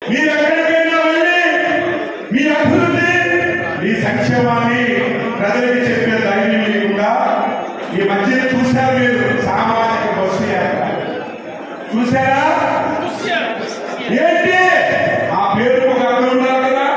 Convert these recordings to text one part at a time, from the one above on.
మీరు ఎక్కడికైనా వెళ్ళి మీ అభివృద్ధి మీ సంక్షేమాన్ని ప్రజలకు చెప్పే ధైర్యం లేకుండా ఈ మధ్య చూశారు మీరు సామాజిక బస్సు యాత్ర చూసారా ఏంటి ఆ పేరు ఒక అర్థం ఉండాలి కదా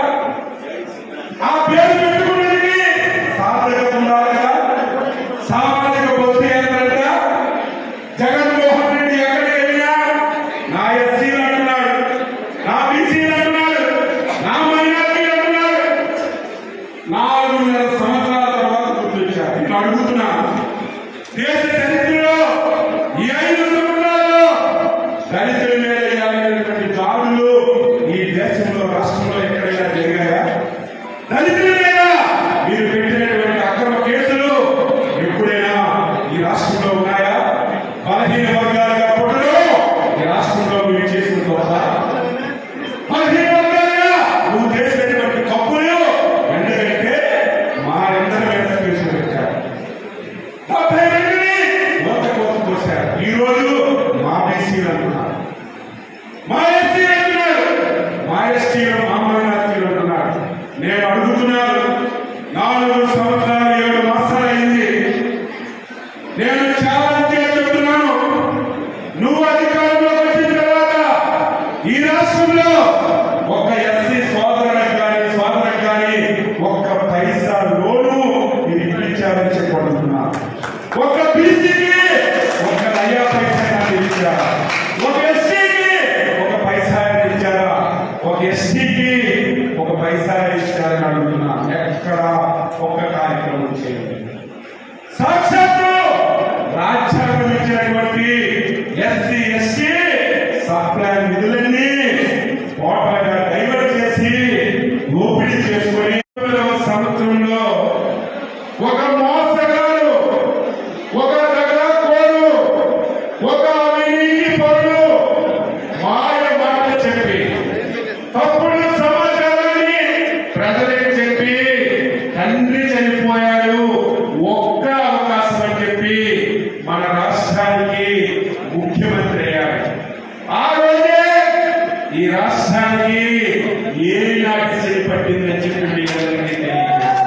ఆ పేరు పెట్టుకున్నది సార్థకత ఉండాలి కదా సామాజిక బస్సు యాత్ర జగన్మోహన్ రెడ్డి ఎక్కడికి వెళ్ళినా నా ఎస్సీలు అంటున్నాడు నా బీసీలు అంటున్నాడు నా మైనార్టీలు అంటున్నాడు నాలుగున్నర సంవత్సరాల తర్వాత గుర్తించారు ఇట్లా అడుగుతున్నాను దేశ చరిత్రలో ఈ ఐదు సంవత్సరాల్లో దళితుల మీద వేయాలనేటువంటి దాడులు ఈ దేశంలో రాష్ట్రంలో ఎక్కడైనా జరిగాయా దళితుల మీద మీరు పెట్టినటువంటి అక్రమ కేసులు ఎప్పుడైనా ఈ రాష్ట్రంలో ఉన్నాయా బలహీన వర్గాలుగా పుట్టడం ఈ రాష్ట్రంలో మీరు చేసిన దోష బలహీన వర్గాలుగా నువ్వు చేసినటువంటి తప్పులు ఎందుకంటే మా అందరి మీద కేసులు పెట్టారు డెబ్బై మందిని ఓట్ల కోసం పోశారు ఈ రోజు మా బీసీలు అంటున్నారు మా ఎస్సీలు అంటున్నారు మా ఎస్టీలు మా మైనార్టీలు అంటున్నారు నేను అడుగుతున్నాను నాలుగు సంవత్సరాలు ఏడు మాసాలు అయింది నేను చాలా విద్యగా చెప్తున్నాను నువ్వు అధికారంలోకి వచ్చిన తర్వాత ఈ రాష్ట్రంలో ఒక ఎస్సీ సోదరులకు కానీ సోదరులకు కానీ ఒక్క పైసా లోను మీరు ఇప్పించారని చెప్పబడుతున్నా ఒక బీసీకి ఒక నయా పైసా కానీ ఇచ్చారా ఒక ఎస్సీకి ఒక పైసా ఇచ్చారా ఒక ఎస్టీకి ఒక పైసా ఇచ్చారని అడుగుతున్నా ఎక్కడ ఒక కార్యక్రమం చేయండి సాక్షాత్తు రాజ్యాంగం ఇచ్చినటువంటి ఎస్సీ ఎస్టీ సప్లై నిధులన్నీ కోటగా డైవర్ట్ చేసి దోపిడీ చేసుకొని తొమ్మిదవ సంవత్సరంలో ఒక మోసగాడు ఒక దగాకోరు ఒక అవినీతి పరుడు మాయ మాటలు చెప్పి తప్పుడు సమాచారాన్ని ప్రజలకు చెప్పి తండ్రి చనిపోయాడు ఒక్క అవకాశం అని చెప్పి మన రాష్ట్రానికి ముఖ్యమంత్రి అయ్యాడు ఆ రోజే ఈ రాష్ట్రానికి ఏ నాటి శని పట్టిందని చెప్పి మీకు అందరికీ తెలియజేస్తున్నాను.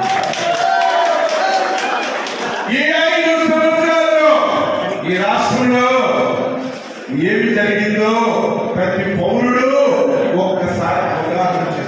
ఈ ఐదు సంవత్సరాల్లో ఈ రాష్ట్రంలో ఏమి జరిగిందో ప్రతి పౌరుడు ఒక్కసారి అవగాహన చేసుకోవాలి